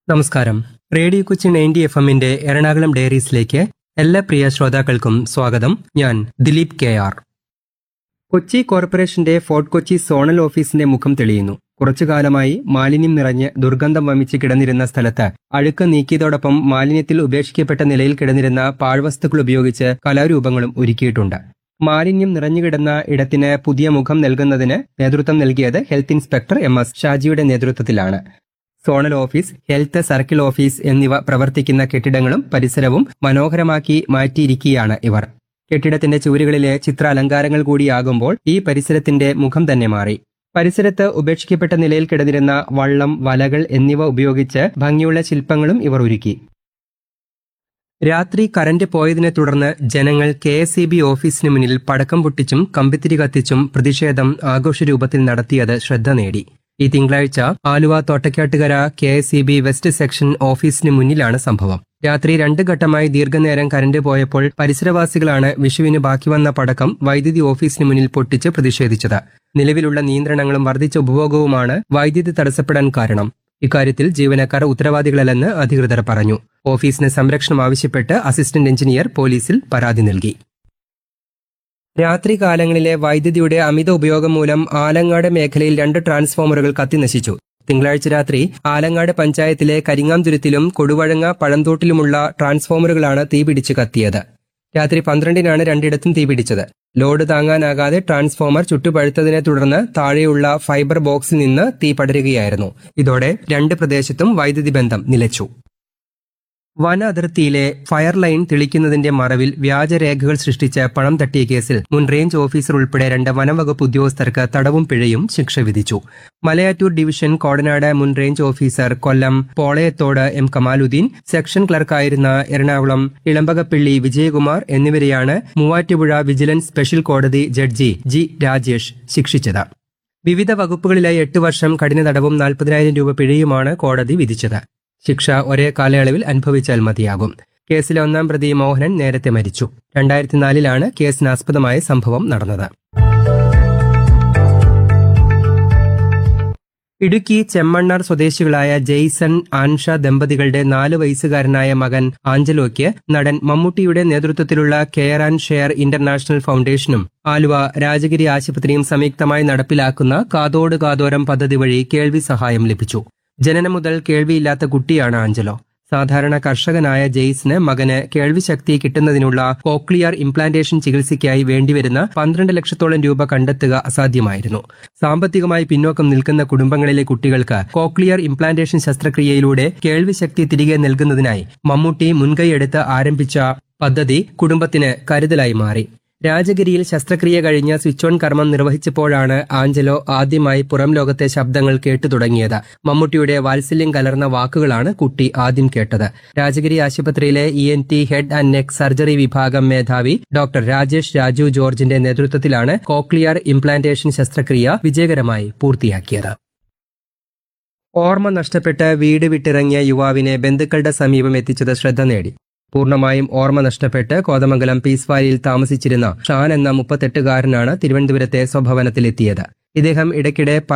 നമസ്കാരം radio Kochi ninety F എമ്മിന്റെ എറണാകുളം ഡയറീസിലേക്ക് എല്ലാ പ്രിയ ശ്രോതാക്കൾക്കും സ്വാഗതം ഞാൻ ദിലീപ് കെ ആർ കൊച്ചി കോർപ്പറേഷന്റെ ഫോർട്ട് കൊച്ചി സോണൽ ഓഫീസിന്റെ മുഖം തെളിയുന്നു കുറച്ചു കാലമായി മാലിന്യം നിറഞ്ഞ് ദുർഗന്ധം വമിച്ച് കിടന്നിരുന്ന സ്ഥലത്ത് അഴുക്ക് നീക്കിയതോടൊപ്പം മാലിന്യത്തിൽ ഉപേക്ഷിക്കപ്പെട്ട നിലയിൽ കിടന്നിരുന്ന പാഴ്വസ്തുക്കൾ ഉപയോഗിച്ച് കലാരൂപങ്ങളും ഒരുക്കിയിട്ടുണ്ട് മാലിന്യം നിറഞ്ഞുകിടന്ന ഇടത്തിന് പുതിയ മുഖം നൽകുന്നതിന് നേതൃത്വം നൽകിയത് ഹെൽത്ത് ഇൻസ്പെക്ടർ എം എസ് ഷാജിയുടെ നേതൃത്വത്തിലാണ് zonal office health circle office എന്നിവ പ്രവർത്തിക്കുന്ന കെട്ടിടങ്ങളും പരിസരവും മനോഹരമാക്കി മാറ്റിയിരിക്കുകയാണ് ഇവർ കെട്ടിടത്തിന്റെ ചുവരുകളിലെ ചിത്രാലങ്കാരങ്ങൾ കൂടിയാകുമ്പോൾ ഈ പരിസരത്തിന്റെ മുഖം തന്നെ മാറി പരിസരത്ത് ഉപേക്ഷിക്കപ്പെട്ട നിലയിൽ കിടന്നിരുന്ന വള്ളം വലകൾ എന്നിവ ഉപയോഗിച്ച് ഭംഗിയുള്ള ശില്പങ്ങളും ഇവർ ഒരുക്കി രാത്രി കറന്റ് പോയതിനെ തുടർന്ന് ജനങ്ങൾ കെ എസ് ഇ ബി ഓഫീസിന് മുന്നിൽ പടക്കം പൊട്ടിച്ചും കമ്പിത്തിരി കത്തിച്ചും പ്രതിഷേധം ആഘോഷരൂപത്തിൽ നടത്തിയത് ശ്രദ്ധ നേടി ഈ തിങ്കളാഴ്ച Aluva Thottakkattukara K S E B west section ഓഫീസിന് മുന്നിലാണ് സംഭവം രാത്രി രണ്ട് ഘട്ടമായി ദീർഘനേരം കറന്റ് പോയപ്പോൾ പരിസരവാസികളാണ് വിഷുവിന് ബാക്കി വന്ന പടക്കം വൈദ്യുതി ഓഫീസിന് മുന്നിൽ പൊട്ടിച്ച് പ്രതിഷേധിച്ചത് നിലവിലുള്ള നിയന്ത്രണങ്ങളും വർദ്ധിച്ച ഉപഭോഗവുമാണ് വൈദ്യുതി തടസ്സപ്പെടാൻ കാരണം ഇക്കാര്യത്തിൽ ജീവനക്കാർ ഉത്തരവാദികളല്ലെന്ന് അധികൃതർ പറഞ്ഞു ഓഫീസിന് സംരക്ഷണം ആവശ്യപ്പെട്ട് അസിസ്റ്റന്റ് എഞ്ചിനീയർ പോലീസിൽ പരാതി നൽകി രാത്രി കാലങ്ങളിലെ വൈദ്യുതിയുടെ അമിത ഉപയോഗം മൂലം ആലങ്ങാട് മേഖലയിൽ രണ്ട് ട്രാൻസ്ഫോമറുകൾ കത്തിനശിച്ചു തിങ്കളാഴ്ച രാത്രി ആലങ്ങാട് പഞ്ചായത്തിലെ കരിങ്ങാംതുരുത്തിലും കൊടുവഴങ്ങ പഴന്തോട്ടിലുമുള്ള ട്രാൻസ്ഫോമറുകളാണ് തീപിടിച്ച് കത്തിയത് രാത്രി പന്ത്രണ്ടിനാണ് രണ്ടിടത്തും തീപിടിച്ചത് ലോഡ് താങ്ങാനാകാതെ ട്രാൻസ്ഫോമർ ചുട്ടുപഴുത്തതിനെ തുടർന്ന് താഴെയുള്ള ഫൈബർ ബോക്സിൽ നിന്ന് തീ പടരുകയായിരുന്നു ഇതോടെ രണ്ട് പ്രദേശത്തും വൈദ്യുതി ബന്ധം നിലച്ചു വന അതിർത്തിയിലെ ഫയർ ലൈൻ തെളിക്കുന്നതിന്റെ മറവിൽ വ്യാജരേഖകൾ സൃഷ്ടിച്ച് പണം തട്ടിയ കേസിൽ മുൻ റേഞ്ച് ഓഫീസർ ഉൾപ്പെടെ രണ്ട് വനംവകുപ്പ് ഉദ്യോഗസ്ഥർക്ക് തടവും പിഴയും ശിക്ഷ വിധിച്ചു മലയാറ്റൂർ ഡിവിഷൻ കോടനാട് മുൻ range officer Kollam Polayathodu M Kamaluddeen section ക്ലർക്കായിരുന്ന എറണാകുളം ഇളമ്പകപ്പിള്ളി വിജയകുമാർ എന്നിവരെയാണ് മൂവാറ്റുപുഴ വിജിലൻസ് സ്പെഷ്യൽ കോടതി ജഡ്ജി ജി രാജേഷ് ശിക്ഷിച്ചത് വിവിധ വകുപ്പുകളിലായി എട്ട് വർഷം കഠിന തടവും നാൽപ്പതിനായിരം രൂപ പിഴയുമാണ് കോടതി വിധിച്ചത് ശിക്ഷ ഒരേ കാലയളവിൽ അനുഭവിച്ചാൽ മതിയാകും കേസിലെ ഒന്നാം പ്രതി മോഹനൻ നേരത്തെ മരിച്ചു രണ്ടായിരത്തി നാലിലാണ് കേസിനാസ്പദമായ സംഭവം നടന്നത് ഇടുക്കി ചെമ്മണ്ണാർ സ്വദേശികളായ ജെയ്സൺ ആൻഷ ദമ്പതികളുടെ നാല് വയസ്സുകാരനായ മകൻ ആഞ്ചലോയ്ക്ക് നടൻ മമ്മൂട്ടിയുടെ നേതൃത്വത്തിലുള്ള കെയർ ആൻഡ് ഷെയർ ഇന്റർനാഷണൽ ഫൗണ്ടേഷനും ആലുവ രാജഗിരി ആശുപത്രിയും സംയുക്തമായി നടപ്പിലാക്കുന്ന കാതോട് കാതോരം പദ്ധതി വഴി കേൾവി സഹായം ലഭിച്ചു ജനനം മുതൽ കേൾവിയില്ലാത്ത കുട്ടിയാണ് ആഞ്ചലോ സാധാരണ കർഷകനായ ജെയ്സിന് മകന് കേൾവിശക്തി കിട്ടുന്നതിനുള്ള കോക്ലിയർ ഇംപ്ലാന്റേഷൻ ചികിത്സയ്ക്കായി വേണ്ടിവരുന്ന പന്ത്രണ്ട് ലക്ഷത്തോളം രൂപ കണ്ടെത്തുക അസാധ്യമായിരുന്നു സാമ്പത്തികമായി പിന്നോക്കം നിൽക്കുന്ന കുടുംബങ്ങളിലെ കുട്ടികൾക്ക് കോക്ലിയർ ഇംപ്ലാന്റേഷൻ ശസ്ത്രക്രിയയിലൂടെ കേൾവിശക്തി തിരികെ നൽകുന്നതിനായി മമ്മൂട്ടി മുൻകൈയെടുത്ത് ആരംഭിച്ച പദ്ധതി കുടുംബത്തിന് കരുതലായി മാറി രാജഗിരിയിൽ ശസ്ത്രക്രിയ കഴിഞ്ഞ് സ്വിച്ച് ഓൺ കർമ്മം നിർവഹിച്ചപ്പോഴാണ് ആഞ്ചലോ ആദ്യമായി പുറം ലോകത്തെ ശബ്ദങ്ങൾ കേട്ടു തുടങ്ങിയത് മമ്മൂട്ടിയുടെ വാത്സല്യം കലർന്ന വാക്കുകളാണ് കുട്ടി ആദ്യം കേട്ടത് രാജഗിരി ആശുപത്രിയിലെ E N T head and neck surgery വിഭാഗം മേധാവി ഡോക്ടർ രാജേഷ് രാജു ജോർജിന്റെ നേതൃത്വത്തിലാണ് കോക്ലിയർ ഇംപ്ലാന്റേഷൻ ശസ്ത്രക്രിയ വിജയകരമായി പൂർത്തിയാക്കിയത് ഓർമ്മ നഷ്ടപ്പെട്ട് വീട് വിട്ടിറങ്ങിയ യുവാവിനെ ബന്ധുക്കളുടെ സമീപം എത്തിച്ചത് ശ്രദ്ധ നേടി പൂർണ്ണമായും ഓർമ്മ നഷ്ടപ്പെട്ട് കോതമംഗലം പീസ് വാലിയിൽ താമസിച്ചിരുന്ന ഷാൻ എന്ന മുപ്പത്തെട്ടുകാരനാണ് തിരുവനന്തപുരത്തെ സ്വഭവനത്തിലെത്തിയത് ഇദ്ദേഹം ഇടയ്ക്കിടെ